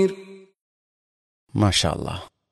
മാഷാല്ല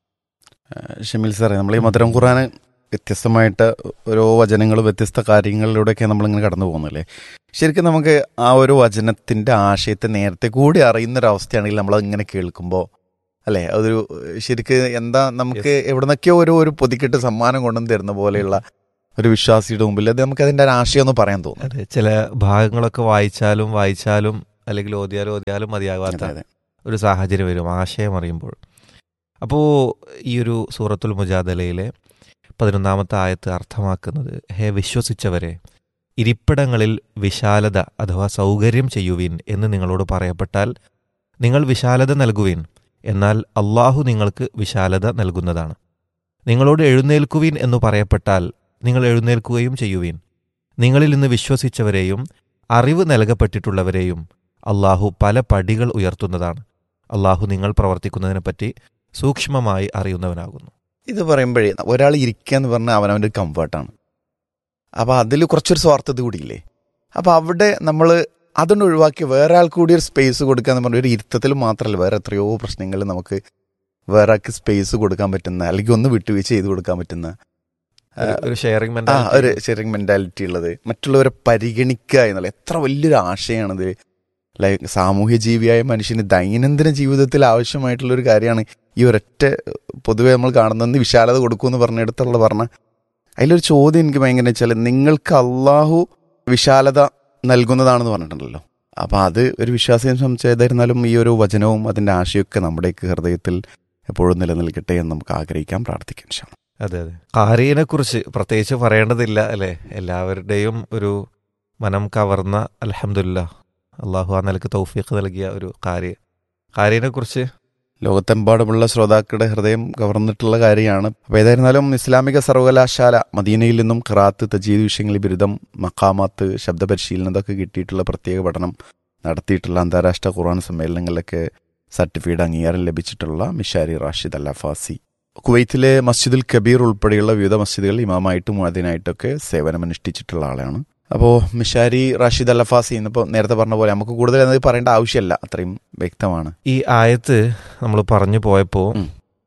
ഷമീൽ സാറേ നമ്മൾ ഈ മധുരം ഖുറാന് വ്യത്യസ്തമായിട്ട് ഓരോ വചനങ്ങളും വ്യത്യസ്ത കാര്യങ്ങളിലൂടെയൊക്കെ നമ്മളിങ്ങനെ കടന്നു പോകുന്നില്ലേ ശരിക്കും നമുക്ക് ആ ഒരു വചനത്തിന്റെ ആശയത്തെ നേരത്തെ കൂടി അറിയുന്നൊരവസ്ഥയാണെങ്കിൽ നമ്മൾ ഇങ്ങനെ കേൾക്കുമ്പോൾ അല്ലേ അതൊരു ശരിക്ക് എന്താ നമുക്ക് എവിടുന്നൊക്കെയോ ഒരു ഒരു പൊതിക്കെട്ട് സമ്മാനം കൊണ്ടുവന്ന് തരുന്ന പോലെയുള്ള ഒരു വിശ്വാസിയുടെ മുമ്പിൽ അത് നമുക്ക് അതിന്റെ ഒരു ആശയം ഒന്ന് പറയാൻ തോന്നും അതെ ചില ഭാഗങ്ങളൊക്കെ വായിച്ചാലും വായിച്ചാലും അല്ലെങ്കിൽ ഓതിയാലും ഓതിയാലും മതിയാകാത്ത അതെ, അതെ. ഒരു സാഹചര്യം വരും ആശയം അറിയുമ്പോൾ അപ്പോൾ ഈ ഒരു സൂറത്തുൽ മുജാദലയിലെ പതിനൊന്നാമത്തെ ആയത്ത് അർത്ഥമാക്കുന്നത് ഹേ വിശ്വസിച്ചവരെ ഇരിപ്പിടങ്ങളിൽ വിശാലത അഥവാ സൗകര്യം ചെയ്യുവിൻ എന്ന് നിങ്ങളോട് പറയപ്പെട്ടാൽ നിങ്ങൾ വിശാലത നൽകുവിൻ എന്നാൽ അള്ളാഹു നിങ്ങൾക്ക് വിശാലത നൽകുന്നതാണ് നിങ്ങളോട് എഴുന്നേൽക്കുവിൻ എന്ന് പറയപ്പെട്ടാൽ നിങ്ങൾ എഴുന്നേൽക്കുകയും ചെയ്യുവിൻ നിങ്ങളിൽ നിന്ന് വിശ്വസിച്ചവരെയും അറിവ് നൽകപ്പെട്ടിട്ടുള്ളവരെയും അള്ളാഹു പല പടികൾ ഉയർത്തുന്നതാണ് അള്ളാഹു നിങ്ങൾ പ്രവർത്തിക്കുന്നതിനെപ്പറ്റി സൂക്ഷ്മമായി അറിയുന്നവനാകുന്നു ഇത് പറയുമ്പോഴേ ഒരാൾ ഇരിക്കുക എന്ന് പറഞ്ഞാൽ അവനവൻ്റെ ഒരു കംഫർട്ടാണ് അപ്പോൾ അതിൽ കുറച്ചൊരു സ്വാർത്ഥത കൂടിയില്ലേ അപ്പോൾ അവിടെ നമ്മൾ അതുകൊണ്ട് ഒഴിവാക്കി വേറെ ആൾക്ക് കൂടി ഒരു സ്പേസ് കൊടുക്കുക എന്ന് പറഞ്ഞാൽ ഒരു ഇരുത്തത്തിൽ മാത്രമല്ല വേറെ എത്രയോ പ്രശ്നങ്ങൾ നമുക്ക് വേറെ ആൾക്ക് സ്പേസ് കൊടുക്കാൻ പറ്റുന്ന അല്ലെങ്കിൽ ഒന്ന് വിട്ടുവീഴ്ച ചെയ്ത് കൊടുക്കാൻ പറ്റുന്ന ഒരു- ഒരു ഷെയറിംഗ് ആ ഒരു ഷെയറിംഗ് മെന്റാലിറ്റി ഉള്ളത് മറ്റുള്ളവരെ പരിഗണിക്കുക എന്നുള്ള എത്ര വലിയൊരു ആശയമാണിത് ലൈക്ക് സാമൂഹ്യ ജീവിയായ മനുഷ്യന് ദൈനംദിന ജീവിതത്തിൽ ആവശ്യമായിട്ടുള്ള ഒരു കാര്യമാണ് ഈ ഒരൊറ്റ പൊതുവെ നമ്മൾ കാണുന്നത് വിശാലത കൊടുക്കുമെന്ന് പറഞ്ഞിടത്തുള്ള പറഞ്ഞ അതിലൊരു ചോദ്യം എനിക്ക് ഭയങ്കര വെച്ചാൽ നിങ്ങൾക്ക് അള്ളാഹു വിശാലത നൽകുന്നതാണെന്ന് പറഞ്ഞിട്ടുണ്ടല്ലോ അപ്പൊ അത് ഒരു വിശ്വാസിയെ സംബന്ധിച്ചായിരുന്നാലും ഈ ഒരു വചനവും അതിന്റെ ആശയമൊക്കെ നമ്മുടെയൊക്കെ ഹൃദയത്തിൽ എപ്പോഴും നിലനിൽക്കട്ടെ എന്ന് നമുക്ക് ആഗ്രഹിക്കാം പ്രാർത്ഥിക്കാം ഇൻഷാ അല്ലാ. അതെ അതെ കാരീനെ കുറിച്ച് പ്രത്യേകിച്ച് പറയേണ്ടതില്ല അല്ലെ എല്ലാവരുടെയും ഒരു മനം കവർന്ന അലഹമില്ല അള്ളാഹു ആ നിലക്ക് തൗഫീഖ് നൽകിയ ഒരു കാര്യ കാരീനെ കുറിച്ച് ലോകത്തെമ്പാടുമുള്ള ശ്രോതാക്കളുടെ ഹൃദയം കവർന്നിട്ടുള്ള കാര്യമാണ് അപ്പോൾ ഏതായിരുന്നാലും ഇസ്ലാമിക സർവകലാശാല മദീനയിൽ നിന്നും ഖറാത്ത് തജീദ് വിഷയങ്ങളിൽ ബിരുദം മക്കാമാത്ത് ശബ്ദപരിശീലനം ഇതൊക്കെ കിട്ടിയിട്ടുള്ള പ്രത്യേക പഠനം നടത്തിയിട്ടുള്ള അന്താരാഷ്ട്ര ഖുർആൻ സമ്മേളനങ്ങളിലൊക്കെ സർട്ടിഫിക്കറ്റ് അംഗീകാരം ലഭിച്ചിട്ടുള്ള മിഷാരി റാഷിദ് അല്ലഫാസി കുവൈത്തിലെ മസ്ജിദുൽ കബീർ ഉൾപ്പെടെയുള്ള വിവിധ മസ്ജിദുകളിൽ ഇമാമായിട്ടും മുഅദിനായിട്ടൊക്കെ സേവനമനുഷ്ഠിച്ചിട്ടുള്ള ആളാണ് അപ്പോൾ മിഷാരി റാഷിദ് അല്ലഫാസി എന്നിപ്പോൾ നേരത്തെ പറഞ്ഞ പോലെ നമുക്ക് കൂടുതൽ അത് പറയേണ്ട ആവശ്യമില്ല അത്രയും വ്യക്തമാണ് ഈ ആയത്ത് നമ്മൾ പറഞ്ഞു പോയപ്പോൾ ഉം.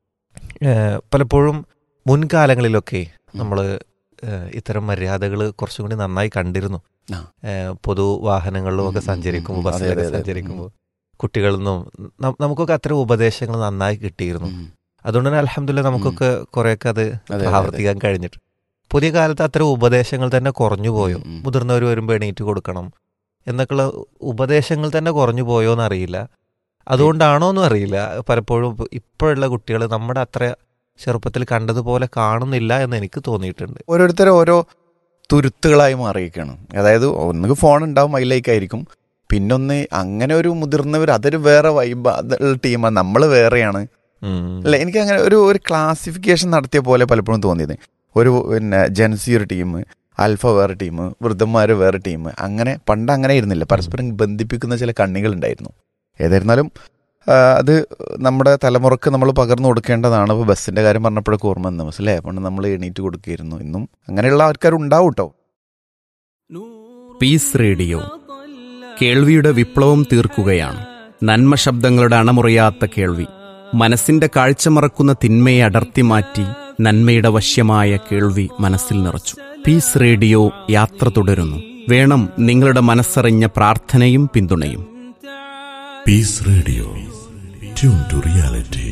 പലപ്പോഴും മുൻകാലങ്ങളിലൊക്കെ നമ്മൾ ഇത്തരം മര്യാദകൾ കുറച്ചും കൂടി നന്നായി കണ്ടിരുന്നു ആ. ഏഹ്, പൊതു വാഹനങ്ങളിലും ഒക്കെ ഉം, ഉം, സഞ്ചരിക്കുമ്പോൾ ഉം, അതെ, ബസ്സിലൊക്കെ അതെ, അതെ. സഞ്ചരിക്കുമ്പോൾ കുട്ടികളിൽ നിന്നും ന- നമുക്കൊക്കെ അത്തരം ഉപദേശങ്ങൾ നന്നായി കിട്ടിയിരുന്നു ഉം. അതുകൊണ്ട് തന്നെ അലഹമില്ല നമുക്കൊക്കെ കുറെയൊക്കെ അത് അതെ, അതെ, ആവർത്തിക്കാൻ കഴിഞ്ഞിട്ട് പുതിയ കാലത്ത് അത്തരം ഉപദേശങ്ങൾ തന്നെ കുറഞ്ഞു പോയോ ഉം, ഉം. മുതിർന്നവർ വരുമ്പോൾ എണീറ്റ് കൊടുക്കണം എന്നൊക്കെയുള്ള ഉപദേശങ്ങൾ തന്നെ കുറഞ്ഞു പോയോ എന്നറിയില്ല അതുകൊണ്ടാണോ എന്നും അറിയില്ല പലപ്പോഴും ഇപ്പ- ഇപ്പോഴുള്ള കുട്ടികൾ നമ്മുടെ അത്ര ചെറുപ്പത്തിൽ കണ്ടതുപോലെ കാണുന്നില്ല എന്ന് എനിക്ക് തോന്നിയിട്ടുണ്ട് ഓരോരുത്തരും ഓരോ തുരുത്തുകളായി മാറിയിരിക്കുകയാണ് അതായത് ഒന്നുകിൽ ഫോൺ ഉണ്ടാവും അതിലേക്കായിരിക്കും പിന്നൊന്ന് അങ്ങനെ ഒരു മുതിർന്നവർ അതൊരു വേറെ വൈബ് അതുള്ള ടീമാണ് നമ്മൾ വേറെയാണ് ഉം. അല്ല എനിക്ക് അങ്ങനെ ഒരു ഒരു ക്ലാസിഫിക്കേഷൻ നടത്തിയ പോലെ പലപ്പോഴും തോന്നിയത് ഒരു പിന്നെ ജെൻസി ഒരു ടീം ആൽഫ വേറെ ടീം വൃദ്ധന്മാർ വേറെ ടീം അങ്ങനെ പണ്ട് അങ്ങനെ ഇരുന്നില്ല പരസ്പരം ബന്ധിപ്പിക്കുന്ന ചില കണ്ണികൾ ഉണ്ടായിരുന്നു ഏതായിരുന്നാലും ആ, അത് നമ്മുടെ തലമുറക്ക് നമ്മൾ പകർന്നു കൊടുക്കേണ്ടതാണ് ഇപ്പോൾ ബസ്സിന്റെ കാര്യം പറഞ്ഞപ്പോഴൊക്കെ ഓർമ്മ വന്നു മനസ്സിലേ പണ്ട് നമ്മൾ എണീറ്റ് കൊടുക്കുകയായിരുന്നു ഇന്നും അങ്ങനെയുള്ള ആൾക്കാരുണ്ടാവും കേട്ടോ പീസ് റേഡിയോ കേൾവിയുടെ വിപ്ലവം തീർക്കുകയാണ് നന്മ ശബ്ദങ്ങളുടെ അണമുറിയാത്ത കേൾവി മനസ്സിന്റെ കാഴ്ച മറക്കുന്ന തിന്മയെ അടർത്തി മാറ്റി നന്മയുടെ വശ്യമായ കേൾവി മനസ്സിൽ നിറച്ചു പീസ് റേഡിയോ യാത്ര തുടരുന്നു വേണം നിങ്ങളുടെ മനസ്സറിഞ്ഞ പ്രാർത്ഥനയും പിന്തുണയും Peace Radio. Tune to reality.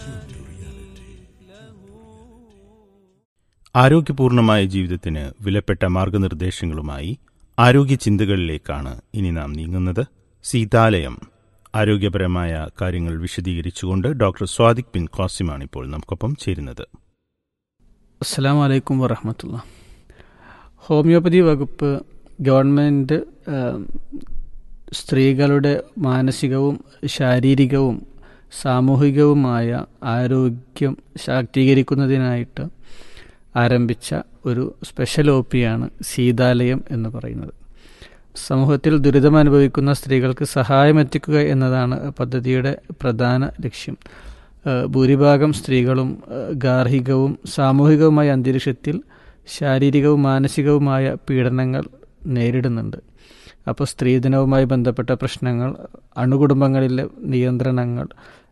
ആരോഗ്യപൂർണമായ ജീവിതത്തിന് വിലപ്പെട്ട മാർഗനിർദ്ദേശങ്ങളുമായി ആരോഗ്യ ചിന്തകളിലേക്കാണ് ഇനി നാം നീങ്ങുന്നത് സീതാലയം ആരോഗ്യപരമായ കാര്യങ്ങൾ വിശദീകരിച്ചുകൊണ്ട് ഡോക്ടർ സ്വാദിഖ് ബിൻ ഖാസിമാണ് ഇപ്പോൾ നമുക്കൊപ്പം ചേരുന്നത് അസ്സാം വലൈക്കും വറഹമത്തുള്ള ഹോമിയോപ്പതി വകുപ്പ് ഗവൺമെൻറ് സ്ത്രീകളുടെ മാനസികവും ശാരീരികവും സാമൂഹികവുമായ ആരോഗ്യം ശാക്തീകരിക്കുന്നതിനായിട്ട് ആരംഭിച്ച ഒരു സ്പെഷ്യൽ ഒ പിയാണ് സീതാലയം എന്ന് പറയുന്നത് സമൂഹത്തിൽ ദുരിതം അനുഭവിക്കുന്ന സ്ത്രീകൾക്ക് സഹായമെത്തിക്കുക എന്നതാണ് പദ്ധതിയുടെ പ്രധാന ലക്ഷ്യം ഏഹ് ഭൂരിഭാഗം സ്ത്രീകളും ഏഹ് ഗാർഹികവും സാമൂഹികവുമായ അന്തരീക്ഷത്തിൽ ശാരീരികവും മാനസികവുമായ പീഡനങ്ങൾ നേരിടുന്നുണ്ട് അപ്പോൾ സ്ത്രീധനവുമായി ബന്ധപ്പെട്ട പ്രശ്നങ്ങൾ അണുകുടുംബങ്ങളിലെ നിയന്ത്രണങ്ങൾ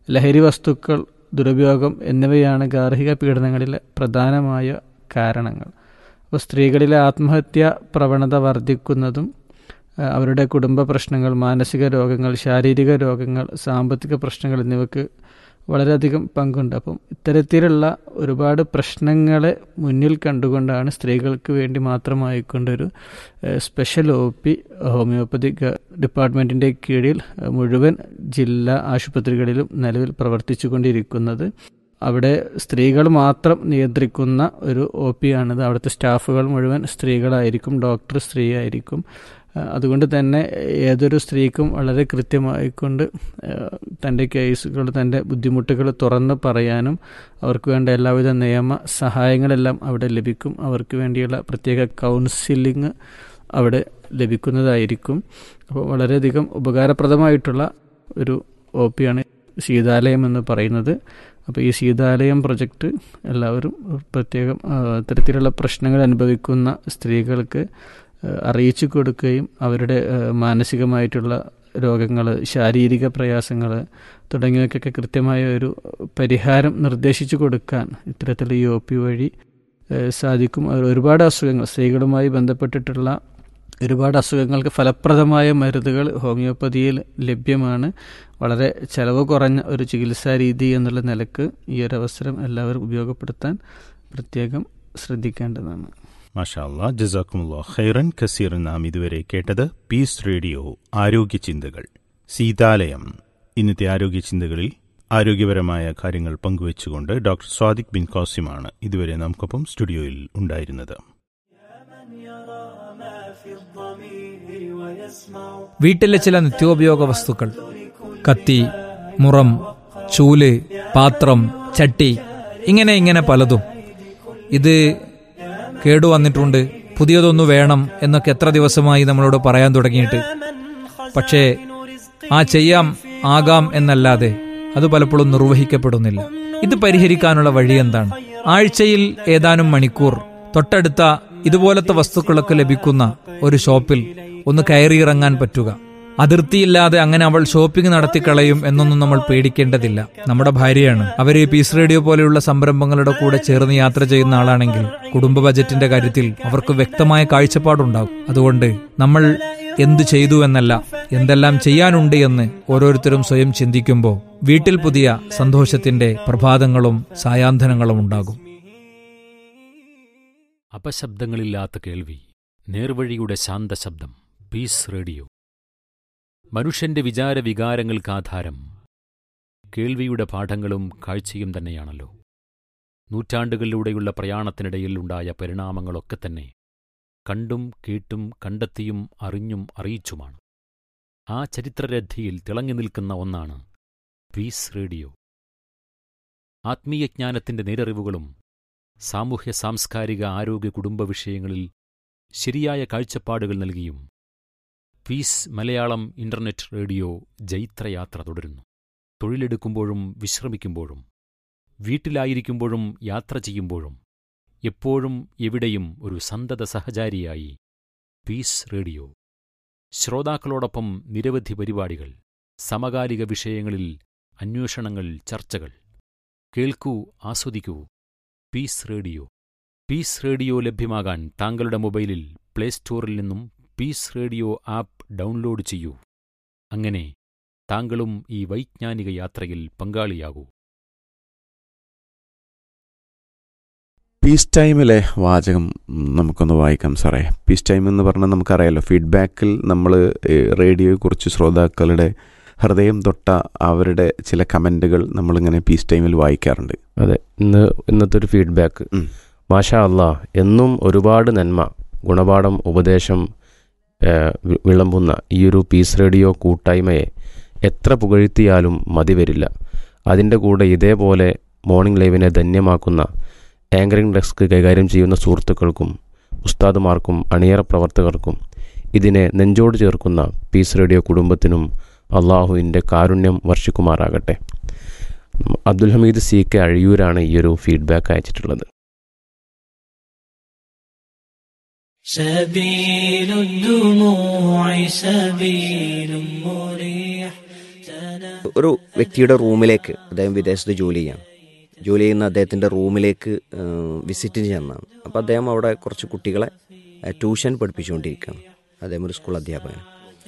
ലഹരി വസ്തുക്കൾ ദുരുപയോഗം എന്നിവയാണ് ഗാർഹിക പീഡനങ്ങളിലെ പ്രധാനമായ കാരണങ്ങൾ അപ്പോൾ സ്ത്രീകളിലെ ആത്മഹത്യ പ്രവണത വർദ്ധിക്കുന്നതും ആ, അവരുടെ കുടുംബ പ്രശ്നങ്ങൾ മാനസിക രോഗങ്ങൾ ശാരീരിക രോഗങ്ങൾ സാമ്പത്തിക പ്രശ്നങ്ങൾ എന്നിവയ്ക്ക് വളരെയധികം പങ്കുണ്ട് അപ്പം ഇത്തരത്തിലുള്ള ഒരുപാട് പ്രശ്നങ്ങളെ മുന്നിൽ കണ്ടുകൊണ്ടാണ് സ്ത്രീകൾക്ക് വേണ്ടി മാത്രമായിക്കൊണ്ടൊരു ഏഹ്, സ്പെഷ്യൽ ഒ പി ഹോമിയോപ്പതി ഗ- ഡിപ്പാർട്ട്മെൻറ്റിൻ്റെ കീഴിൽ ഏഹ്, മുഴുവൻ ജില്ലാ ആശുപത്രികളിലും നിലവിൽ പ്രവർത്തിച്ചു കൊണ്ടിരിക്കുന്നത് അവിടെ സ്ത്രീകൾ മാത്രം നിയന്ത്രിക്കുന്ന ഒരു ഒ പി ആണിത് അവിടുത്തെ സ്റ്റാഫുകൾ മുഴുവൻ സ്ത്രീകളായിരിക്കും ഡോക്ടർ സ്ത്രീ ആയിരിക്കും ആ, അതുകൊണ്ട് തന്നെ ഏതൊരു സ്ത്രീക്കും വളരെ കൃത്യമായിക്കൊണ്ട് ആ, തൻ്റെ കേസുകൾ തൻ്റെ ബുദ്ധിമുട്ടുകൾ തുറന്ന് പറയാനും അവർക്ക് വേണ്ട എല്ലാവിധ നിയമ സഹായങ്ങളെല്ലാം അവിടെ ലഭിക്കും അവർക്ക് വേണ്ടിയുള്ള പ്രത്യേക കൗൺസിലിംഗ് അവിടെ ലഭിക്കുന്നതായിരിക്കും അപ്പോൾ വളരെയധികം ഉപകാരപ്രദമായിട്ടുള്ള ഒരു ഒ പിയാണ് ശീതാലയം എന്ന് പറയുന്നത് അപ്പോൾ ഈ ശീതാലയം പ്രൊജക്റ്റ് എല്ലാവരും പ്രത്യേകം ആ, ഇത്തരത്തിലുള്ള പ്രശ്നങ്ങൾ അനുഭവിക്കുന്ന സ്ത്രീകൾക്ക് ആ, അറിയിച്ചു കൊടുക്കുകയും അവരുടെ ആ, മാനസികമായിട്ടുള്ള രോഗങ്ങൾ ശാരീരിക പ്രയാസങ്ങൾ തുടങ്ങിയവയ്ക്കൊക്കെ കൃത്യമായ ഒരു പരിഹാരം നിർദ്ദേശിച്ചു കൊടുക്കാൻ ഇത്തരത്തിലുള്ള ഈ ഒ പി വഴി ആ, സാധിക്കും അവർ ഒരുപാട് അസുഖങ്ങൾ സ്ത്രീകളുമായി ബന്ധപ്പെട്ടിട്ടുള്ള ഒരുപാട് അസുഖങ്ങൾക്ക് ഫലപ്രദമായ മരുന്നുകൾ ഹോമിയോപ്പതിയിൽ ലഭ്യമാണ് വളരെ ചെലവ് കുറഞ്ഞ ഒരു ചികിത്സാ രീതി എന്നുള്ള നിലക്ക് ഈ ഒരു അവസരം എല്ലാവരും ഉപയോഗപ്പെടുത്താൻ പ്രത്യേകം ശ്രദ്ധിക്കേണ്ടതാണ് മാഷാ അല്ലാ ജസാക്കുമുല്ലാ ഖൈറൻ കസീർ നാം ഇതുവരെ കേട്ടത് പീസ് റേഡിയോ ആരോഗ്യ ചിന്തകൾ സീതാലയം ഇന്നത്തെ ആരോഗ്യ ചിന്തകളിൽ ആരോഗ്യപരമായ കാര്യങ്ങൾ പങ്കുവച്ചുകൊണ്ട് ഡോക്ടർ സ്വാദിഖ് ബിൻ കോസിമാണ് ഇതുവരെ നമുക്കൊപ്പം സ്റ്റുഡിയോയിൽ ഉണ്ടായിരുന്നത് വീട്ടിലെ ചില നിത്യോപയോഗ വസ്തുക്കൾ കത്തി മുറം ചൂല് പാത്രം ചട്ടി ഇങ്ങനെ ഇങ്ങനെ പലതും ഇത് കേടുവന്നിട്ടുണ്ട് പുതിയതൊന്നു വേണം എന്നൊക്കെ എത്ര ദിവസമായി നമ്മളോട് പറയാൻ തുടങ്ങിയിട്ട് പക്ഷേ ആ ചെയ്യാം ആകാം എന്നല്ലാതെ അത് പലപ്പോഴും നിർവഹിക്കപ്പെടുന്നില്ല ഇത് പരിഹരിക്കാനുള്ള വഴി എന്താണ് ആഴ്ചയിൽ ഏതാനും മണിക്കൂർ തൊട്ടടുത്ത ഇതുപോലത്തെ വസ്തുക്കളൊക്കെ ലഭിക്കുന്ന ഒരു ഷോപ്പിൽ ഒന്ന് കയറിയിറങ്ങാൻ പറ്റുക അതിർത്തിയില്ലാതെ അങ്ങനെ അവൾ ഷോപ്പിംഗ് നടത്തിക്കളയും എന്നൊന്നും നമ്മൾ പേടിക്കേണ്ടതില്ല നമ്മുടെ ഭാര്യയാണ് അവർ പീസ് റേഡിയോ പോലെയുള്ള സംരംഭങ്ങളുടെ കൂടെ ചേർന്ന് യാത്ര ചെയ്യുന്ന ആളാണെങ്കിൽ കുടുംബ ബജറ്റിന്റെ കാര്യത്തിൽ അവർക്ക് വ്യക്തമായ കാഴ്ചപ്പാടുണ്ടാകും അതുകൊണ്ട് നമ്മൾ എന്തു ചെയ്തു എന്നല്ല എന്തെല്ലാം ചെയ്യാനുണ്ട് എന്ന് ഓരോരുത്തരും സ്വയം ചിന്തിക്കുമ്പോൾ വീട്ടിൽ പുതിയ സന്തോഷത്തിന്റെ പ്രഭാതങ്ങളും സായാന്തനങ്ങളും ഉണ്ടാകും അപശബ്ദങ്ങളില്ലാത്ത കേൾവി നേർവഴിയുടെ ശാന്തശബ്ദം പീസ് റേഡിയോ മനുഷ്യന്റെ വിചാര വികാരങ്ങൾക്ക് ആധാരം കേൾവിയുടെ പാഠങ്ങളും കാഴ്ചയും തന്നെയാണല്ലോ നൂറ്റാണ്ടുകളിലൂടെയുള്ള പ്രയാണത്തിനിടയിൽ ഉണ്ടായ പരിണാമങ്ങളൊക്കെ തന്നെ കണ്ടും കേട്ടും കണ്ടെത്തിയും അറിഞ്ഞും അറിയിച്ചുമാണ് ആ ചരിത്രരഥിയിൽ തിളങ്ങി നിൽക്കുന്ന ഒന്നാണ് പീസ് റേഡിയോ ആത്മീയജ്ഞാനത്തിന്റെ നേരറിവുകളും സാമൂഹ്യ സാംസ്കാരിക ആരോഗ്യ കുടുംബ വിഷയങ്ങളിൽ ശരിയായ കാഴ്ചപ്പാടുകൾ നൽകിയും പീസ് മലയാളം ഇന്റർനെറ്റ് റേഡിയോ ജൈത്രയാത്ര തുടരുന്നു തൊഴിലെടുക്കുമ്പോഴും വിശ്രമിക്കുമ്പോഴും വീട്ടിലായിരിക്കുമ്പോഴും യാത്ര ചെയ്യുമ്പോഴും എപ്പോഴും എവിടെയും ഒരു സന്തത സഹചാരിയായി പീസ് റേഡിയോ ശ്രോതാക്കളോടൊപ്പം നിരവധി പരിപാടികൾ സമകാലിക വിഷയങ്ങളിൽ അന്വേഷണങ്ങൾ ചർച്ചകൾ കേൾക്കൂ ആസ്വദിക്കൂ പീസ് റേഡിയോ പീസ് റേഡിയോ ലഭ്യമാകാൻ താങ്കളുടെ മൊബൈലിൽ പ്ലേ സ്റ്റോറിൽ നിന്നും പീസ് റേഡിയോ ആപ്പ് ഡൗൺലോഡ് ചെയ്യൂ അങ്ങനെ താങ്കളും ഈ വൈജ്ഞാനിക യാത്രയിൽ പങ്കാളിയാകൂ പീസ് ടൈമിലെ വാചകം ഉം, നമുക്കൊന്ന് വായിക്കാം സാറേ പീസ് ടൈം എന്ന് പറഞ്ഞാൽ നമുക്കറിയാലോ ഫീഡ്ബാക്കിൽ നമ്മൾ റേഡിയോയെക്കുറിച്ച് ശ്രോതാക്കളുടെ ഹൃദയം തൊട്ട അവരുടെ ചില കമൻറ്റുകൾ നമ്മളിങ്ങനെ പീസ് ടൈമിൽ വായിക്കാറുണ്ട് അതെ ഇന്ന് ഇന്നത്തെ ഒരു ഫീഡ്ബാക്ക് ഉം. മാഷാ അല്ലാ എന്നും ഒരുപാട് നന്മ ഗുണപാഠം ഉപദേശം ആ, വി- വിളമ്പുന്ന ഈ ഒരു പീസ് റേഡിയോ കൂട്ടായ്മയെ എത്ര പുകഴ്ത്തിയാലും മതി വരില്ല അതിൻ്റെ കൂടെ ഇതേപോലെ മോർണിംഗ് ലൈവിനെ ധന്യമാക്കുന്ന ആങ്കറിംഗ് ഡെസ്ക് കൈകാര്യം ചെയ്യുന്ന സുഹൃത്തുക്കൾക്കും ഉസ്താദുമാർക്കും അണിയറ പ്രവർത്തകർക്കും ഇതിനെ നെഞ്ചോട് ചേർക്കുന്ന പീസ് റേഡിയോ കുടുംബത്തിനും അള്ളാഹുവിൻ്റെ കാരുണ്യം വർഷിക്കുമാറാകട്ടെ അബ്ദുൽ ഹമീദ് സി കെ അഴിയൂരാണ് ഈ ഒരു ഫീഡ്ബാക്ക് അയച്ചിട്ടുള്ളത് سبيل الدموع سبيل مريح സു- ഒരു വ്യക്തിയുടെ റൂമിലേക്ക് അദ്ദേഹം വിദേശത്ത് ജോലി ചെയ്യാണ് ജോലി ചെയ്യുന്ന അദ്ദേഹത്തിൻ്റെ റൂമിലേക്ക് വിസിറ്റ് ചെന്നാണ് അപ്പോൾ അദ്ദേഹം അവിടെ കുറച്ച് കുട്ടികളെ ഏഹ്, ട്യൂഷൻ പഠിപ്പിച്ചുകൊണ്ടിരിക്കുകയാണ് അദ്ദേഹം ഒരു സ്കൂൾ അധ്യാപകൻ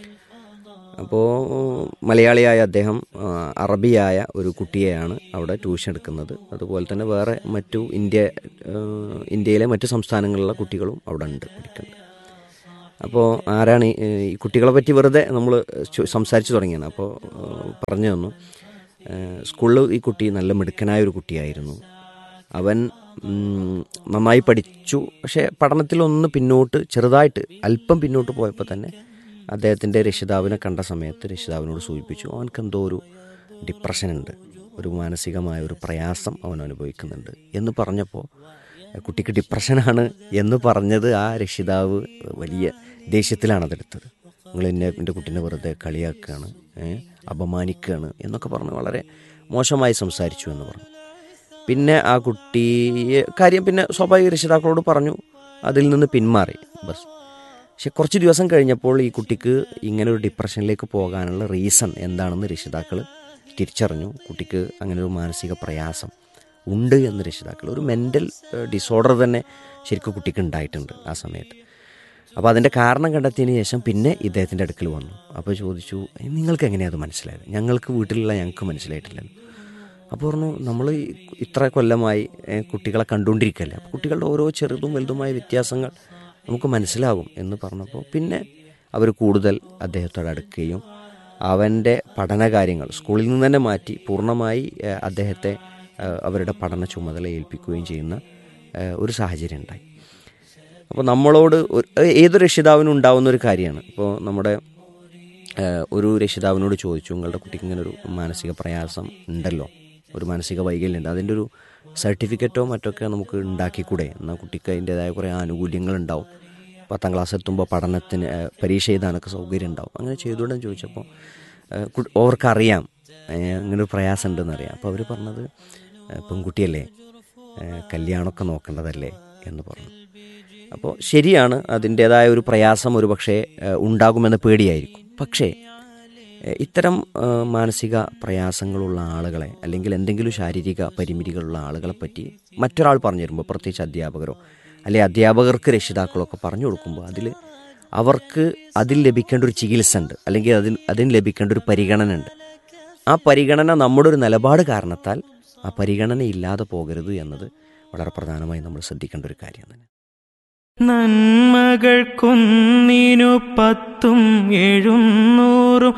അപ്പോൾ മലയാളിയായ അദ്ദേഹം ആ, അറബിയായ ഒരു കുട്ടിയെയാണ് അവിടെ ട്യൂഷൻ എടുക്കുന്നത് അതുപോലെ തന്നെ വേറെ മറ്റു ഇന്ത്യ ആ, ഇന്ത്യയിലെ മറ്റു സംസ്ഥാനങ്ങളിലുള്ള കുട്ടികളും അവിടെ ഉണ്ട് പഠിക്കുന്നുണ്ട് അപ്പോൾ ആരാണ് ഈ ഈ കുട്ടികളെ പറ്റി വെറുതെ നമ്മൾ സംസാരിച്ചു തുടങ്ങിയാണ് അപ്പോൾ പറഞ്ഞു തന്നു സ്കൂളിൽ ഈ കുട്ടി നല്ല മിടുക്കനായ ഒരു കുട്ടിയായിരുന്നു അവൻ ഉം, നന്നായി പഠിച്ചു പക്ഷേ പഠനത്തിലൊന്ന് പിന്നോട്ട് ചെറുതായിട്ട് അല്പം പിന്നോട്ട് പോയപ്പോൾ തന്നെ അദ്ദേഹത്തിൻ്റെ രക്ഷിതാവിനെ കണ്ട സമയത്ത് രക്ഷിതാവിനോട് സൂചിപ്പിച്ചു അവനക്ക് എന്തോ ഒരു ഡിപ്രഷൻ ഉണ്ട് ഒരു മാനസികമായ ഒരു പ്രയാസം അവൻ അനുഭവിക്കുന്നുണ്ട് എന്ന് പറഞ്ഞപ്പോൾ കുട്ടിക്ക് ഡിപ്രഷനാണ് എന്ന് പറഞ്ഞത് ആ രക്ഷിതാവ് വലിയ ദേഷ്യത്തിലാണ് അതെടുത്തത് നിങ്ങൾ എന്നെ എൻ്റെ കുട്ടീനെ വെറുതെ കളിയാക്കുകയാണ് ഏ, അപമാനിക്കുകയാണ് എന്നൊക്കെ പറഞ്ഞ് വളരെ മോശമായി സംസാരിച്ചു എന്ന് പറഞ്ഞു പിന്നെ ആ കുട്ടിയെ കാര്യം പിന്നെ സ്വാഭാവിക രക്ഷിതാക്കളോട് പറഞ്ഞു അതിൽ നിന്ന് പിന്മാറി ബസ് പക്ഷെ കുറച്ച് ദിവസം കഴിഞ്ഞപ്പോൾ ഈ കുട്ടിക്ക് ഇങ്ങനെ ഒരു ഡിപ്രഷനിലേക്ക് പോകാനുള്ള റീസൺ എന്താണെന്ന് രക്ഷിതാക്കൾ തിരിച്ചറിഞ്ഞു കുട്ടിക്ക് അങ്ങനെ ഒരു മാനസിക പ്രയാസം ഉണ്ട് എന്ന് രക്ഷിതാക്കൾ ഒരു മെൻ്റൽ ഡിസോർഡർ തന്നെ ശരിക്കും കുട്ടിക്ക് ഉണ്ടായിട്ടുണ്ട് ആ സമയത്ത് അപ്പോൾ അതിൻ്റെ കാരണം കണ്ടെത്തിയതിന് ശേഷം പിന്നെ ഇദ്ദേഹത്തിൻ്റെ അടുക്കൽ വന്നു അപ്പോൾ ചോദിച്ചു "ഏ, നിങ്ങൾക്ക് എങ്ങനെയാണ് അത് മനസ്സിലായത് ഞങ്ങൾക്ക് വീട്ടിലുള്ള ഞങ്ങൾക്ക് മനസ്സിലായിട്ടില്ലല്ലോ അപ്പോൾ പറഞ്ഞു നമ്മൾ ഇത്ര കൊല്ലമായി ഏ, കുട്ടികളെ കണ്ടുകൊണ്ടിരിക്കുകയല്ലേ അപ്പോൾ കുട്ടികളുടെ ഓരോ ചെറുതും വലുതുമായ വ്യത്യാസങ്ങൾ നമുക്ക് മനസ്സിലാകും എന്ന് പറഞ്ഞപ്പോൾ പിന്നെ അവർ കൂടുതൽ അദ്ദേഹത്തോട് അടുക്കുകയും അവൻ്റെ പഠനകാര്യങ്ങൾ സ്കൂളിൽ നിന്ന് തന്നെ മാറ്റി പൂർണ്ണമായി ഏ, അദ്ദേഹത്തെ ഏ, അവരുടെ പഠന ചുമതല ഏൽപ്പിക്കുകയും ചെയ്യുന്ന ഏ, ഒരു സാഹചര്യം ഉണ്ടായി അപ്പോൾ നമ്മളോട് ഒരു- ഏതൊരു രക്ഷിതാവിനും ഉണ്ടാവുന്ന ഒരു കാര്യമാണ് ഇപ്പോൾ നമ്മുടെ ഏഹ്, ഒരു രക്ഷിതാവിനോട് ചോദിച്ചു നിങ്ങളുടെ കുട്ടിക്ക് ഇങ്ങനെ ഒരു മാനസിക പ്രയാസം ഉണ്ടല്ലോ ഒരു മാനസിക വൈകല്യം ഉണ്ട് അതിൻ്റെ ഒരു സർട്ടിഫിക്കറ്റോ മറ്റൊക്കെ നമുക്ക് ഉണ്ടാക്കിക്കൂടെ എന്നാൽ കുട്ടിക്ക് അതിൻ്റെതായ കുറേ ആനുകൂല്യങ്ങൾ ഉണ്ടാവും പത്താം ക്ലാസ് എത്തുമ്പോൾ പഠനത്തിന് ഏഹ്, പരീക്ഷ എഴുതാനൊക്കെ സൗകര്യം ഉണ്ടാവും അങ്ങനെ ചെയ്തുകൊണ്ടെന്ന് ചോദിച്ചപ്പോൾ ഏഹ്, കു- അവർക്കറിയാം ഏഹ്, ഇങ്ങനെ ഒരു പ്രയാസം ഉണ്ടെന്ന് അറിയാം അപ്പോൾ അവർ പറഞ്ഞത് ഏഹ്, പെൺകുട്ടിയല്ലേ ഏഹ്, കല്യാണമൊക്കെ നോക്കേണ്ടതല്ലേ എന്ന് പറഞ്ഞു അപ്പോൾ ശരിയാണ് അതിൻ്റേതായ ഒരു പ്രയാസം ഒരു പക്ഷേ ഏഹ്, ഉണ്ടാകുമെന്ന പേടിയായിരിക്കും പക്ഷേ ഏഹ്, ഇത്തരം ഏഹ്, മാനസിക പ്രയാസങ്ങളുള്ള ആളുകളെ അല്ലെങ്കിൽ എന്തെങ്കിലും ശാരീരിക പരിമിതികളുള്ള ആളുകളെ പറ്റി മറ്റൊരാൾ പറഞ്ഞു തരുമ്പോൾ പ്രത്യേകിച്ച് അധ്യാപകരോ അല്ലെങ്കിൽ അധ്യാപകർക്ക് രക്ഷിതാക്കളൊക്കെ പറഞ്ഞു കൊടുക്കുമ്പോൾ അതിൽ അവർക്ക് അതിൽ ലഭിക്കേണ്ട ഒരു ചികിത്സ ഉണ്ട് അല്ലെങ്കിൽ അതിന് അതിന് ലഭിക്കേണ്ട ഒരു പരിഗണന ഉണ്ട് ആ പരിഗണന നമ്മുടെ ഒരു നിലപാട് കാരണത്താൽ ആ പരിഗണന ഇല്ലാതെ പോകരുത് എന്നത് വളരെ പ്രധാനമായി നമ്മൾ ശ്രദ്ധിക്കേണ്ട ഒരു കാര്യം തന്നെ നന്മകൾക്കൊന്നിനു പത്തും എഴുന്നൂറും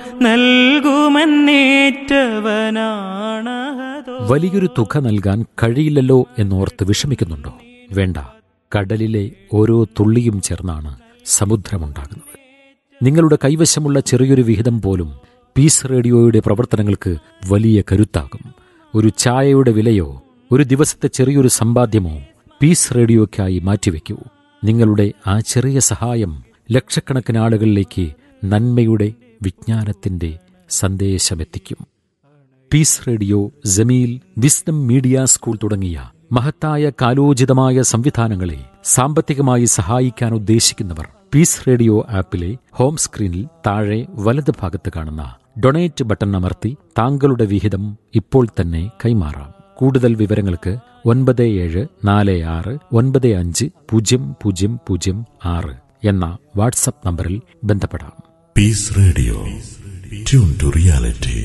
നൽകുമെന്നേറ്റവനാണതോ വലിയൊരു തുക നൽകാൻ കഴിയില്ലല്ലോ എന്നോർത്ത് വിഷമിക്കുന്നുണ്ടോ വേണ്ട കടലിലെ ഓരോ തുള്ളിയും ചേർന്നാണ് സമുദ്രമുണ്ടാകുന്നത് നിങ്ങളുടെ കൈവശമുള്ള ചെറിയൊരു വിഹിതം പോലും പീസ് റേഡിയോയുടെ പ്രവർത്തനങ്ങൾക്ക് വലിയ കരുത്താകും ഒരു ചായയുടെ വിലയോ ഒരു ദിവസത്തെ ചെറിയൊരു സമ്പാദ്യമോ പീസ് റേഡിയോയ്ക്കായി മാറ്റിവെക്കൂ നിങ്ങളുടെ ആ ചെറിയ സഹായം ലക്ഷക്കണക്കിന് ആളുകളിലേക്ക് നന്മയുടെ വിജ്ഞാനത്തിന്റെ സന്ദേശമെത്തിക്കും Peace Radio Jameel wisdom media school തുടങ്ങിയ മഹത്തായ കാലോചിതമായ സംവിധാനങ്ങളെ സാമ്പത്തികമായി സഹായിക്കാൻ ഉദ്ദേശിക്കുന്നവർ പീസ് റേഡിയോ ആപ്പിലെ ഹോം സ്ക്രീനിൽ താഴെ വലത് ഭാഗത്ത് കാണുന്ന ഡൊണേറ്റ് ബട്ടൺ അമർത്തി താങ്കളുടെ വിഹിതം ഇപ്പോൾ തന്നെ കൈമാറാം കൂടുതൽ വിവരങ്ങൾക്ക് ഒൻപത് ഏഴ് നാല് ആറ് ഒൻപത് അഞ്ച് പൂജ്യം പൂജ്യം പൂജ്യം ആറ് എന്ന വാട്സപ്പ് നമ്പറിൽ ബന്ധപ്പെടാം Peace Radio. Tune to reality.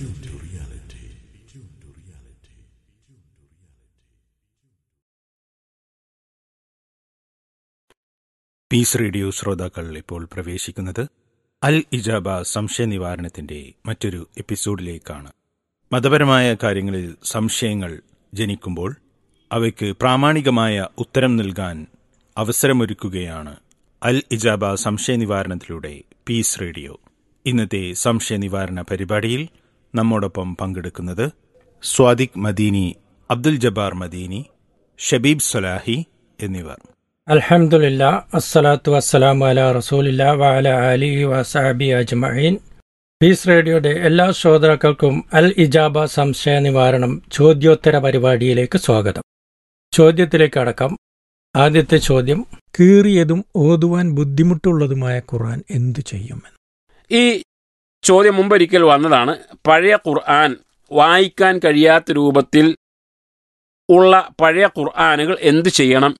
Peace Radio ശ്രോതാക്കൾ ഇപ്പോൾ പ്രവേശിക്കുന്നത് അൽ ഇജാബ സംശയ നിവാരണത്തിന്റെ മറ്റൊരു എപ്പിസോഡിലേക്കാണ് മതപരമായ കാര്യങ്ങളിൽ സംശയങ്ങൾ ജനിക്കുമ്പോൾ അവയ്ക്ക് പ്രാമാണികമായ ഉത്തരം നൽകാൻ അവസരമൊരുക്കുകയാണ് അൽ ഇജാബ സംശയ നിവാരണത്തിലൂടെ പീസ് റേഡിയോ ഇന്നത്തെ സംശയ നിവാരണ പരിപാടിയിൽ നമ്മോടൊപ്പം പങ്കെടുക്കുന്നത് സ്വാദിഖ് മദീനി അബ്ദുൽ ജബ്ബാർ മദീനി ഷബീബ് സലാഹി എന്നിവർ അൽഹംദുലില്ല അസ്സലാത്തു വസ്സലാമു അല റസൂലില്ല വഅല അലിഹി വസഹബി അജ്മഈൻ പീസ് റേഡിയോയുടെ എല്ലാ ശ്രോതാക്കൾക്കും അൽ ഇജാബ സംശയ നിവാരണം ചോദ്യോത്തര പരിപാടിയിലേക്ക് സ്വാഗതം ചോദ്യത്തിലേക്ക് അടക്കം ആദ്യത്തെ ചോദ്യം കീറിയതും ഓതുവാൻ ബുദ്ധിമുട്ടുള്ളതുമായ ഖുർആൻ എന്തു ചെയ്യുമെന്ന് ഈ ചോദ്യം മുമ്പൊരിക്കൽ വന്നതാണ് പഴയ ഖുർആൻ വായിക്കാൻ കഴിയാത്ത രൂപത്തിൽ ഉള്ള പഴയ ഖുർആനുകൾ എന്ത് ചെയ്യണം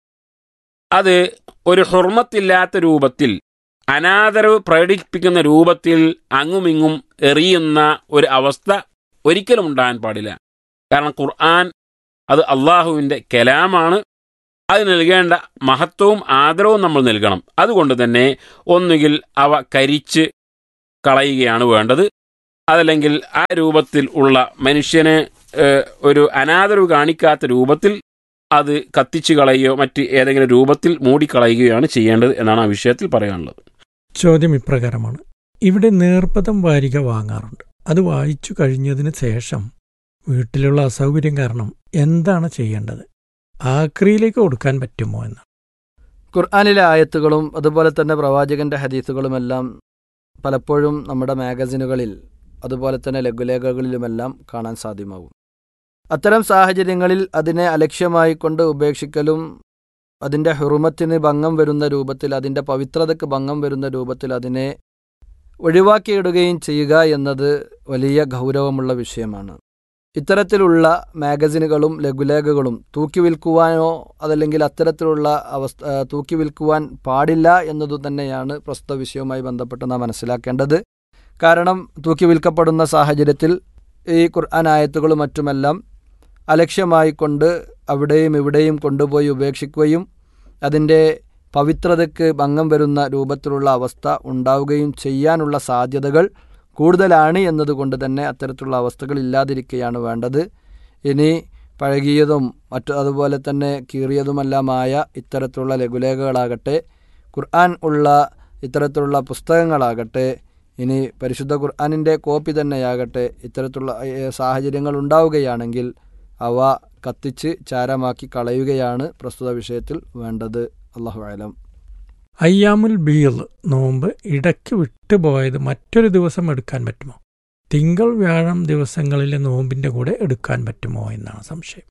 അത് ഒരു ഹുർമത്തില്ലാത്ത രൂപത്തിൽ അനാദരവ് പ്രകടിപ്പിക്കുന്ന രൂപത്തിൽ അങ്ങുമിങ്ങും എറിയുന്ന ഒരു അവസ്ഥ ഒരിക്കലും ഉണ്ടാകാൻ പാടില്ല കാരണം ഖുർആൻ അത് അള്ളാഹുവിൻ്റെ കലാമാണ് അത് നൽകേണ്ട മഹത്വവും ആദരവും നമ്മൾ നൽകണം അതുകൊണ്ട് തന്നെ ഒന്നുകിൽ അവ കരിച്ച് കളയുകയാണ് വേണ്ടത് അതല്ലെങ്കിൽ ആ രൂപത്തിൽ ഉള്ള മനുഷ്യന് ഏഹ്, ഒരു അനാദരവ് കാണിക്കാത്ത രൂപത്തിൽ അത് കത്തിച്ചു കളയുകയോ മറ്റ് ഏതെങ്കിലും രൂപത്തിൽ മൂടിക്കളയുകയാണ് ചെയ്യേണ്ടത് എന്നാണ് ആ വിഷയത്തിൽ പറയാനുള്ളത് ചോദ്യം ഇപ്രകാരമാണ് ഇവിടെ നേർപ്പതം വാരിക വാങ്ങാറുണ്ട് അത് വായിച്ചു കഴിഞ്ഞതിന് ശേഷം വീട്ടിലുള്ള അസൗകര്യം കാരണം എന്താണ് ചെയ്യേണ്ടത് ആക്രിയിലേക്ക് കൊടുക്കാൻ പറ്റുമോ എന്ന് ഖുർആാനിലെ ആയത്തുകളും അതുപോലെ തന്നെ പ്രവാചകന്റെ ഹദീസുകളുമെല്ലാം പലപ്പോഴും നമ്മുടെ മാഗസിനുകളിൽ അതുപോലെ തന്നെ ലഘുലേഖകളിലുമെല്ലാം കാണാൻ സാധ്യമാകും അത്തരം സാഹചര്യങ്ങളിൽ അതിനെ അലക്ഷ്യമായി കൊണ്ട് ഉപേക്ഷിക്കലും അതിൻ്റെ ഹുറുമത്തിന് ഭംഗം വരുന്ന രൂപത്തിൽ അതിൻ്റെ പവിത്രതയ്ക്ക് ഭംഗം വരുന്ന രൂപത്തിൽ അതിനെ ഒഴിവാക്കിയിടുകയും ചെയ്യുക എന്നത് വലിയ ഗൗരവമുള്ള വിഷയമാണ് ഇത്തരത്തിലുള്ള മാഗസിനുകളും ലഘുലേഖകളും തൂക്കി വിൽക്കുവാനോ അതല്ലെങ്കിൽ അത്തരത്തിലുള്ള അവസ്ഥ ആ, തൂക്കി വിൽക്കുവാൻ പാടില്ല എന്നതു തന്നെയാണ് പ്രസ്തുത വിഷയവുമായി ബന്ധപ്പെട്ട് നാം മനസ്സിലാക്കേണ്ടത് കാരണം തൂക്കി വിൽക്കപ്പെടുന്ന സാഹചര്യത്തിൽ ഈ ഖുർആൻ ആയത്തുകളും മറ്റുമെല്ലാം അലക്ഷ്യമായി കൊണ്ട് അവിടെയും ഇവിടെയും കൊണ്ടുപോയി ഉപേക്ഷിക്കുകയും അതിൻ്റെ പവിത്രതയ്ക്ക് ഭംഗം വരുന്ന രൂപത്തിലുള്ള അവസ്ഥ ഉണ്ടാവുകയും ചെയ്യാനുള്ള സാധ്യതകൾ കൂടുതലാണ് എന്നതുകൊണ്ട് തന്നെ അത്തരത്തിലുള്ള അവസ്ഥകൾ ഇല്ലാതിരിക്കുകയാണ് വേണ്ടത് ഇനി പഴകിയതും മറ്റു അതുപോലെ തന്നെ കീറിയതുമെല്ലാമായ ഇത്തരത്തിലുള്ള ലഘുലേഖകളാകട്ടെ ഖുർആൻ ഉള്ള ഇത്തരത്തിലുള്ള പുസ്തകങ്ങളാകട്ടെ ഇനി പരിശുദ്ധ ഖുർആാനിൻ്റെ കോപ്പി തന്നെയാകട്ടെ ഇത്തരത്തിലുള്ള ഏ, സാഹചര്യങ്ങൾ ഉണ്ടാവുകയാണെങ്കിൽ അവ കത്തിച്ച് ചാരമാക്കി കളയുകയാണ് പ്രസ്തുത വിഷയത്തിൽ വേണ്ടത് അള്ളാഹു ആലം അയ്യാമുൽ ബീൽ നോമ്പ് ഇടയ്ക്ക് വിട്ടുപോയത് മറ്റൊരു ദിവസം എടുക്കാൻ പറ്റുമോ തിങ്കൾ വ്യാഴം ദിവസങ്ങളിലെ നോമ്പിന്റെ കൂടെ എടുക്കാൻ പറ്റുമോ എന്നാണ് സംശയം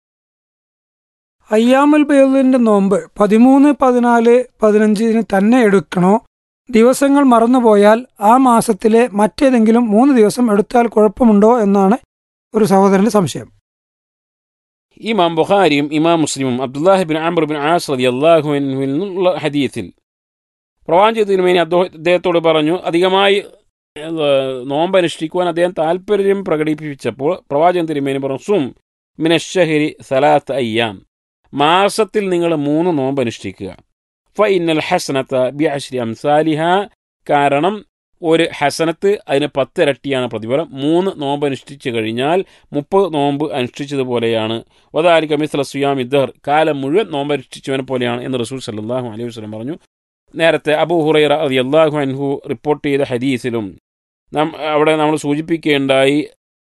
അയ്യാമുൽ ബേദിന്റെ നോമ്പ് പതിമൂന്ന് പതിനാല് പതിനഞ്ചിന് തന്നെ എടുക്കണോ ദിവസങ്ങൾ മറന്നുപോയാൽ ആ മാസത്തിലെ മറ്റേതെങ്കിലും മൂന്ന് ദിവസം എടുത്താൽ കുഴപ്പമുണ്ടോ എന്നാണ് ഒരു സഹോദരന്റെ സംശയം ഇമാം ബുഖാരിയും ഇമാം മുസ്ലിമും അബ്ദുല്ലാഹി ബിൻ ആംബർ ബിൻ ആസ് റതി അള്ളാഹുവിൽ നിന്നുള്ള ഹദീത്തിൽ പ്രവാചക തിരുമേനി അദ്ദേഹ- അദ്ദേഹത്തോട് പറഞ്ഞു അധികമായി ഏഹ്, നോമ്പനുഷ്ഠിക്കുവാൻ അദ്ദേഹം താല്പര്യം പ്രകടിപ്പിച്ചപ്പോൾ പ്രവാചകൻ തിരുമേനി പറഞ്ഞു സും മിനഷഹരി സലാത്ത് അയ്യാം മാസത്തിൽ നിങ്ങൾ മൂന്ന് നോമ്പ് അനുഷ്ഠിക്കുക ഫ ഇന്നൽ ഹസനത്ത ബി അശ്രി അംസാലിഹ കാരണം ഒരു ഹസനത്ത് അതിന് പത്തിരട്ടിയാണ് പ്രതിഫലം മൂന്ന് നോമ്പ് അനുഷ്ഠിച്ചു കഴിഞ്ഞാൽ മുപ്പത് നോമ്പ് അനുഷ്ഠിച്ചതുപോലെയാണ് വദാലിക മിസ്ല സുയാം ഇദ്ദർ കാലം മുഴുവൻ നോമ്പ് അനുഷ്ഠിച്ചവനെ പോലെയാണ് എന്ന് റസൂൽ സല്ലല്ലാഹു അലൈഹി വസല്ലം പറഞ്ഞു നേരത്തെ അബൂ ഹുറൈറ റളിയല്ലാഹു അൻഹു റിപ്പോർട്ട് ചെയ്ത ഹദീസിലും നാം അവിടെ നമ്മൾ സൂചിപ്പിക്കുകയുണ്ടായി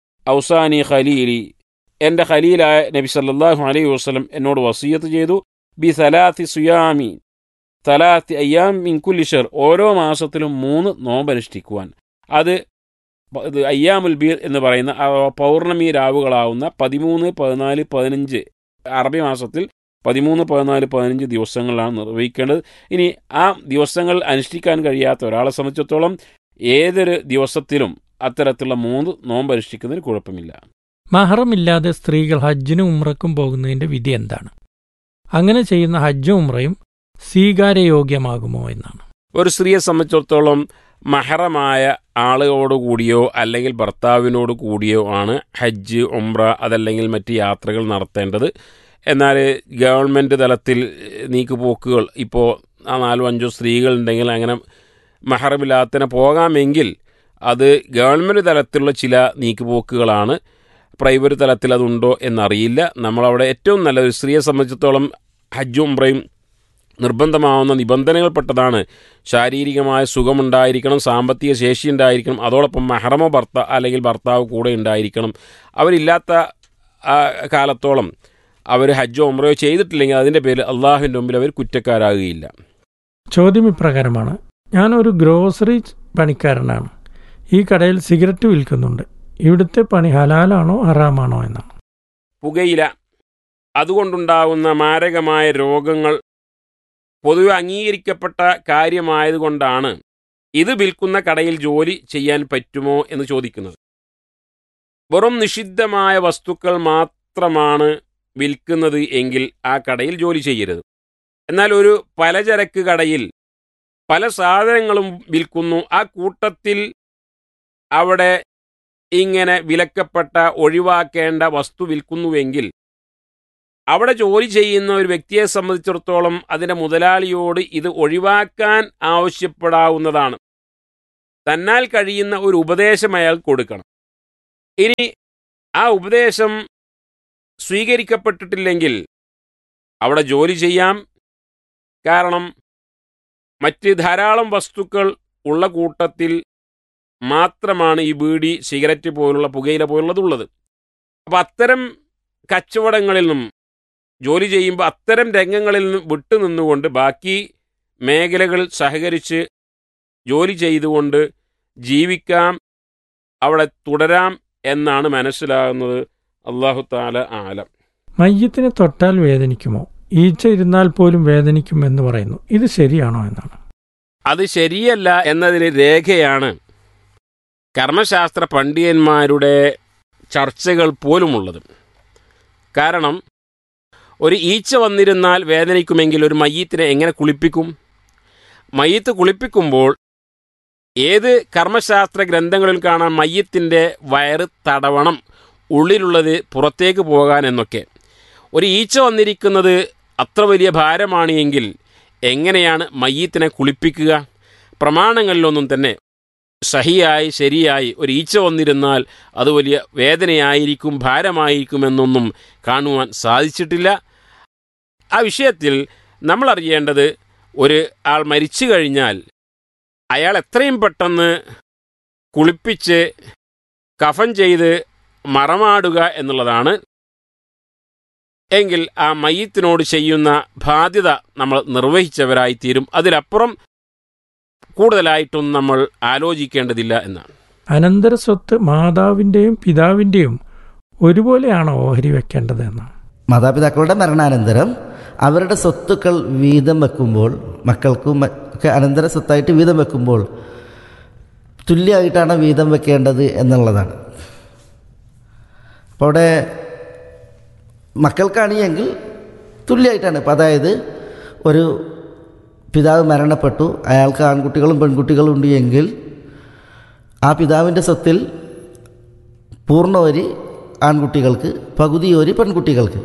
ഔസാനി ഖലീലി എൻ്റെ ഖലീലായ നബി സല്ലല്ലാഹു അലൈഹി വസല്ലം എന്നോട് വസീയത്ത് ചെയ്തു ബി സലാത്തി സുയാമി തലാത്തി അയ്യാം മിൻ കുല്ലി ഷർ ഓരോ മാസത്തിലും മൂന്ന് നോമ്പ് അനുഷ്ഠിക്കുവാൻ അത് പ- ഇത് അയ്യാമുൽ ബീർ എന്ന് പറയുന്ന ആ പൗർണമി രാവുകളാവുന്ന പതിമൂന്ന് പതിനാല് പതിനഞ്ച് അറബി മാസത്തിൽ പതിമൂന്ന് പതിനാല് പതിനഞ്ച് ദിവസങ്ങളിലാണ് നിർവഹിക്കേണ്ടത് ഇനി ആ ദിവസങ്ങൾ അനുഷ്ഠിക്കാൻ കഴിയാത്ത ഒരാളെ സംബന്ധിച്ചിടത്തോളം ഏതൊരു ദിവസത്തിലും അത്തരത്തിലുള്ള മൂന്ന് നോമ്പ് അനുഷ്ഠിക്കുന്നതിന് കുഴപ്പമില്ല മഹറമില്ലാതെ സ്ത്രീകൾ ഹജ്ജിനും ഉമ്രക്കും പോകുന്നതിന്റെ വിധി എന്താണ് അങ്ങനെ ചെയ്യുന്ന ഹജ്ജും ഉമ്രയും സ്വീകാര്യയോഗ്യമാകുമോ എന്നാണ് ഒരു സ്ത്രീയെ സംബന്ധിച്ചിടത്തോളം മഹറമായ ആളുകളോട് കൂടിയോ അല്ലെങ്കിൽ ഭർത്താവിനോട് കൂടിയോ ആണ് ഹജ്ജ് ഉംറ അതല്ലെങ്കിൽ മറ്റ് യാത്രകൾ നടത്തേണ്ടത് എന്നാൽ ഗവൺമെൻറ് തലത്തിൽ നീക്കുപോക്കുകൾ ഇപ്പോൾ ആ നാലോ അഞ്ചോ സ്ത്രീകളുണ്ടെങ്കിൽ അങ്ങനെ മഹറമില്ലാത്തതിനെ പോകാമെങ്കിൽ അത് ഗവൺമെൻറ് തലത്തിലുള്ള ചില നീക്കുപോക്കുകളാണ് പ്രൈവറ്റ് തലത്തിൽ അതുണ്ടോ എന്നറിയില്ല നമ്മളവിടെ ഏറ്റവും നല്ല ഒരു സ്ത്രീയെ സംബന്ധിച്ചിടത്തോളം ഹജ്ജും ഉംറയും നിർബന്ധമാവുന്ന നിബന്ധനകൾപ്പെട്ടതാണ് ശാരീരികമായ സുഖമുണ്ടായിരിക്കണം സാമ്പത്തിക ശേഷി ഉണ്ടായിരിക്കണം അതോടൊപ്പം മെഹറമോ ഭർത്ത അല്ലെങ്കിൽ ഭർത്താവ് കൂടെ ഉണ്ടായിരിക്കണം അവരില്ലാത്ത ആ കാലത്തോളം അവർ ഹജ്ജോ ഉമ്രയോ ചെയ്തിട്ടില്ലെങ്കിൽ അതിൻ്റെ പേരിൽ അള്ളാഹുവിൻ്റെ മുമ്പിൽ അവർ കുറ്റക്കാരാകുകയില്ല ചോദ്യം ഇപ്രകാരമാണ് ഞാൻ ഒരു ഗ്രോസറി പണിക്കാരനാണ് ഈ കടയിൽ സിഗരറ്റ് വിൽക്കുന്നുണ്ട് ഇവിടുത്തെ പണി ഹലാലാണോ ഹറാമാണോ എന്നാണ് പുകയില അതുകൊണ്ടുണ്ടാകുന്ന മാരകമായ രോഗങ്ങൾ പൊതുവെ അംഗീകരിക്കപ്പെട്ട കാര്യമായതുകൊണ്ടാണ് ഇത് വിൽക്കുന്ന കടയിൽ ജോലി ചെയ്യാൻ പറ്റുമോ എന്ന് ചോദിക്കുന്നത് വെറും നിഷിദ്ധമായ വസ്തുക്കൾ മാത്രമാണ് വിൽക്കുന്നത് എങ്കിൽ ആ കടയിൽ ജോലി ചെയ്യരുത് എന്നാൽ ഒരു പലചരക്ക് കടയിൽ പല സാധനങ്ങളും വിൽക്കുന്നു ആ കൂട്ടത്തിൽ അവിടെ ഇങ്ങനെ വിലക്കപ്പെട്ട ഒഴിവാക്കേണ്ട വസ്തു വിൽക്കുന്നുവെങ്കിൽ അവിടെ ജോലി ചെയ്യുന്ന ഒരു വ്യക്തിയെ സംബന്ധിച്ചിടത്തോളം അതിൻ്റെ മുതലാളിയോട് ഇത് ഒഴിവാക്കാൻ ആവശ്യപ്പെടാവുന്നതാണ് തന്നാൽ കഴിയുന്ന ഒരു ഉപദേശം അയാൾ കൊടുക്കണം ഇനി ആ ഉപദേശം സ്വീകരിക്കപ്പെട്ടിട്ടില്ലെങ്കിൽ അവിടെ ജോലി ചെയ്യാം കാരണം മറ്റ് ധാരാളം വസ്തുക്കൾ ഉള്ള കൂട്ടത്തിൽ മാത്രമാണ് ഈ ബീഡി സിഗരറ്റ് പോലുള്ള പുകയില പോലുള്ളതുള്ളത് അപ്പം അത്തരം കച്ചവടങ്ങളിൽ നിന്നും ജോലി ചെയ്യുമ്പോൾ അത്തരം രംഗങ്ങളിൽ നിന്നും വിട്ടു നിന്നുകൊണ്ട് ബാക്കി മേഖലകൾ സഹകരിച്ച് ജോലി ചെയ്തുകൊണ്ട് ജീവിക്കാം അവിടെ തുടരാം എന്നാണ് മനസ്സിലാകുന്നത് അള്ളാഹു താല ആലം മയ്യത്തിനെ തൊട്ടാൽ വേദനിക്കുമോ ഈച്ച ഇരുന്നാൽ പോലും വേദനിക്കും എന്ന് പറയുന്നു ഇത് ശരിയാണോ എന്നാണ് അത് ശരിയല്ല എന്നതിന് രേഖയാണ് കർമ്മശാസ്ത്ര പണ്ഡിതന്മാരുടെ ചർച്ചകൾ പോലുമുള്ളത് കാരണം ഒരു ഈച്ച വന്നിരുന്നാൽ വേദനിക്കുമെങ്കിൽ ഒരു മയ്യത്തിനെ എങ്ങനെ കുളിപ്പിക്കും മയ്യത്ത് കുളിപ്പിക്കുമ്പോൾ ഏത് കർമ്മശാസ്ത്ര ഗ്രന്ഥങ്ങളിൽ കാണാൻ മയ്യത്തിൻ്റെ വയറ് തടവണം ഉള്ളിലുള്ളത് പുറത്തേക്ക് പോകാൻ എന്നൊക്കെ ഒരു ഈച്ച വന്നിരിക്കുന്നത് അത്ര വലിയ ഭാരമാണ് എങ്കിൽ എങ്ങനെയാണ് മയ്യത്തിനെ കുളിപ്പിക്കുക പ്രമാണങ്ങളിലൊന്നും തന്നെ സഹിയായി ശരിയായി ഒരു ഈച്ച വന്നിരുന്നാൽ അത് വലിയ വേദനയായിരിക്കും ഭാരമായിരിക്കുമെന്നൊന്നും കാണുവാൻ സാധിച്ചിട്ടില്ല ആ വിഷയത്തിൽ നമ്മൾ അറിയേണ്ടത് ഒരു ആൾ മരിച്ചു കഴിഞ്ഞാൽ അയാൾ എത്രയും പെട്ടെന്ന് കുളിപ്പിച്ച് കഫൻ ചെയ്ത് മറമാടുക എന്നുള്ളതാണ് എങ്കിൽ ആ മയ്യത്തിനോട് ചെയ്യുന്ന ബാധ്യത നമ്മൾ നിർവഹിച്ചവരായി തീരും അതിലപ്പുറം കൂടുതലായിട്ടൊന്നും നമ്മൾ ആലോചിക്കേണ്ടതില്ല എന്നാണ് അനന്തര സ്വത്ത് മാതാവിൻ്റെയും പിതാവിൻ്റെയും ഒരുപോലെയാണോ ഓഹരി വെക്കേണ്ടത് എന്നാണ് മാതാപിതാക്കളുടെ മരണാനന്തരം അവരുടെ സ്വത്തുക്കൾ വീതം വെക്കുമ്പോൾ മക്കൾക്കും ഒക്കെ അനന്തര സ്വത്തായിട്ട് വീതം വെക്കുമ്പോൾ തുല്യമായിട്ടാണ് വീതം വെക്കേണ്ടത് എന്നുള്ളതാണ് അപ്പോൾ അവിടെ മക്കൾക്കാണെങ്കിൽ തുല്യമായിട്ടാണ് ഇപ്പം അതായത് ഒരു പിതാവ് മരണപ്പെട്ടു അയാൾക്ക് ആൺകുട്ടികളും പെൺകുട്ടികളും ഉണ്ട് എങ്കിൽ ആ പിതാവിൻ്റെ സ്വത്തിൽ പൂർണ്ണ ഒരു ആൺകുട്ടികൾക്ക് പകുതി ഒരു പെൺകുട്ടികൾക്ക്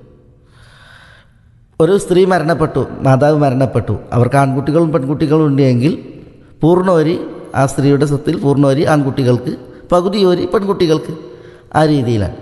ഒരു സ്ത്രീ മരണപ്പെട്ടു മാതാവ് മരണപ്പെട്ടു അവർക്ക് ആൺകുട്ടികളും പെൺകുട്ടികളും ഉണ്ട് എങ്കിൽ പൂർണ്ണ ഒരു ആ സ്ത്രീയുടെ സ്വത്തിൽ പൂർണ്ണ ഒരു ആൺകുട്ടികൾക്ക് പകുതി ഒരു പെൺകുട്ടികൾക്ക് ആ രീതിയിലാണ്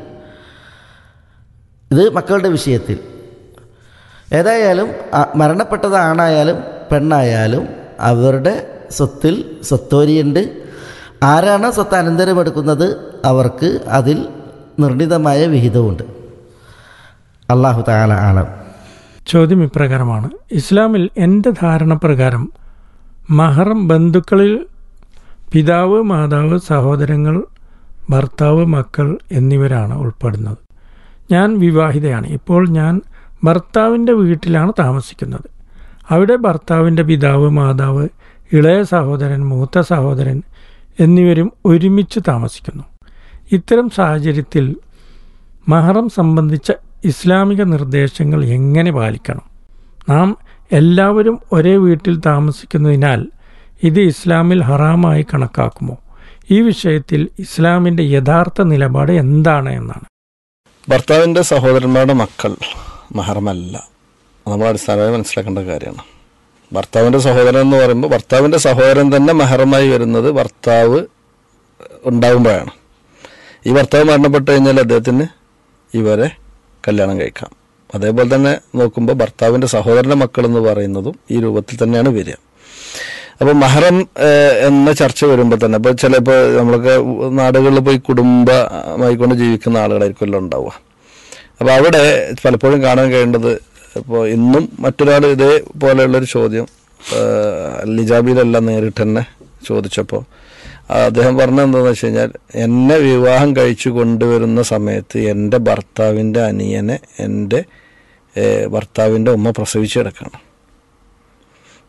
ഇത് മക്കളുടെ വിഷയത്തിൽ ഏതായാലും മരണപ്പെട്ടത് ആണായാലും പെണ്ണായാലും അവരുടെ സ്വത്തിൽ സ്വത്തോരിയുണ്ട് ആരാണ് സ്വത്ത് അനന്തരമെടുക്കുന്നത് അവർക്ക് അതിൽ നിർണിതമായ വിഹിതമുണ്ട് അള്ളാഹു താല ആലം ചോദ്യം ഇപ്രകാരമാണ് ഇസ്ലാമിൽ എൻ്റെ ധാരണ പ്രകാരം മഹറം ബന്ധുക്കളിൽ പിതാവ് മാതാവ് സഹോദരങ്ങൾ ഭർത്താവ് മക്കൾ എന്നിവരാണ് ഉൾപ്പെടുന്നത് ഞാൻ വിവാഹിതയാണ് ഇപ്പോൾ ഞാൻ ഭർത്താവിൻ്റെ വീട്ടിലാണ് താമസിക്കുന്നത് അവിടെ ഭർത്താവിൻ്റെ പിതാവ് മാതാവ് ഇളയ സഹോദരൻ മൂത്ത സഹോദരൻ എന്നിവരും ഒരുമിച്ച് താമസിക്കുന്നു ഇത്തരം സാഹചര്യത്തിൽ മഹറം സംബന്ധിച്ച ഇസ്ലാമിക നിർദ്ദേശങ്ങൾ എങ്ങനെ പാലിക്കണം നാം എല്ലാവരും ഒരേ വീട്ടിൽ താമസിക്കുന്നതിനാൽ ഇത് ഇസ്ലാമിൽ ഹറാമായി കണക്കാക്കുമോ ഈ വിഷയത്തിൽ ഇസ്ലാമിൻ്റെ യഥാർത്ഥ നിലപാട് എന്താണ് എന്നാണ് ഭർത്താവിൻ്റെ സഹോദരന്മാരുടെ മക്കൾ മഹറമല്ല നമ്മൾ അടിസ്ഥാനമായി മനസ്സിലാക്കേണ്ട കാര്യമാണ് ഭർത്താവിൻ്റെ സഹോദരൻ എന്ന് പറയുമ്പോൾ ഭർത്താവിൻ്റെ സഹോദരൻ തന്നെ മഹറമായി വരുന്നത് ഭർത്താവ് ഉണ്ടാകുമ്പോഴാണ് ഈ ഭർത്താവ് മരണപ്പെട്ട് കഴിഞ്ഞാൽ അദ്ദേഹത്തിന് ഇവരെ കല്യാണം കഴിക്കാം അതേപോലെ തന്നെ നോക്കുമ്പോൾ ഭർത്താവിൻ്റെ സഹോദരൻ്റെ മക്കൾ എന്ന് പറയുന്നതും ഈ രൂപത്തിൽ തന്നെയാണ് വരിക അപ്പോൾ മഹറം എന്ന ചർച്ച വരുമ്പോൾ തന്നെ ഇപ്പോൾ ചിലപ്പോൾ നമ്മളൊക്കെ നാടുകളിൽ പോയി കുടുംബമായിക്കൊണ്ട് ജീവിക്കുന്ന ആളുകളായിരിക്കുമല്ലോ ഉണ്ടാവുക അപ്പോൾ അവിടെ പലപ്പോഴും കാണാൻ കഴിയേണ്ടത് ഇപ്പോൾ ഇന്നും മറ്റൊരാൾ ഇതേപോലെയുള്ളൊരു ചോദ്യം ലിജാബിയിലെല്ലാം നേരിട്ട് തന്നെ ചോദിച്ചപ്പോൾ അദ്ദേഹം പറഞ്ഞത് എന്താണെന്ന് വെച്ച് കഴിഞ്ഞാൽ എന്നെ വിവാഹം കഴിച്ചു കൊണ്ടുവരുന്ന സമയത്ത് എൻ്റെ ഭർത്താവിൻ്റെ അനിയനെ എൻ്റെ ഭർത്താവിൻ്റെ ഉമ്മ പ്രസവിച്ച് കിടക്കണം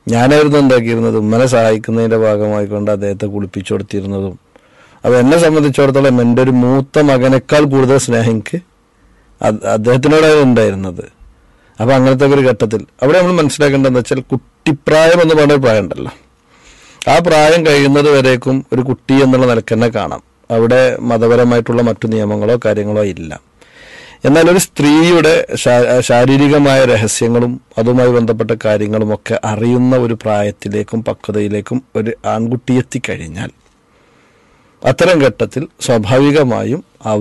ഞാനായിരുന്നു എന്താക്കിയിരുന്നത് ഉമ്മനെ സഹായിക്കുന്നതിന്റെ ഭാഗമായിക്കൊണ്ട് അദ്ദേഹത്തെ കുളിപ്പിച്ചു കൊടുത്തിരുന്നതും അപ്പോൾ എന്നെ സംബന്ധിച്ചിടത്തോളം എൻ്റെ ഒരു മൂത്ത മകനേക്കാൾ കൂടുതൽ സ്നേഹം എനിക്ക് അത് അദ്ദേഹത്തിനോടാണ് ഉണ്ടായിരുന്നത് അപ്പോൾ അങ്ങനത്തെ ഒരു ഘട്ടത്തിൽ അവിടെ നമ്മൾ മനസ്സിലാക്കേണ്ടതെന്ന് വെച്ചാൽ കുട്ടിപ്രായം എന്ന് പറഞ്ഞ ഒരു പ്രായം ഉണ്ടല്ലോ ആ പ്രായം കഴിയുന്നത് വരേക്കും ഒരു കുട്ടി എന്നുള്ള നിലക്ക് തന്നെ കാണാം അവിടെ മതപരമായിട്ടുള്ള മറ്റു നിയമങ്ങളോ കാര്യങ്ങളോ ഇല്ല എന്നാൽ ഒരു സ്ത്രീയുടെ ശാ- ശാരീരികമായ രഹസ്യങ്ങളും അതുമായി ബന്ധപ്പെട്ട കാര്യങ്ങളും ഒക്കെ അറിയുന്ന ഒരു പ്രായത്തിലേക്കും പക്വതയിലേക്കും ഒരു ആൺകുട്ടി എത്തിക്കഴിഞ്ഞാൽ അത്തരം ഘട്ടത്തിൽ സ്വാഭാവികമായും അവർ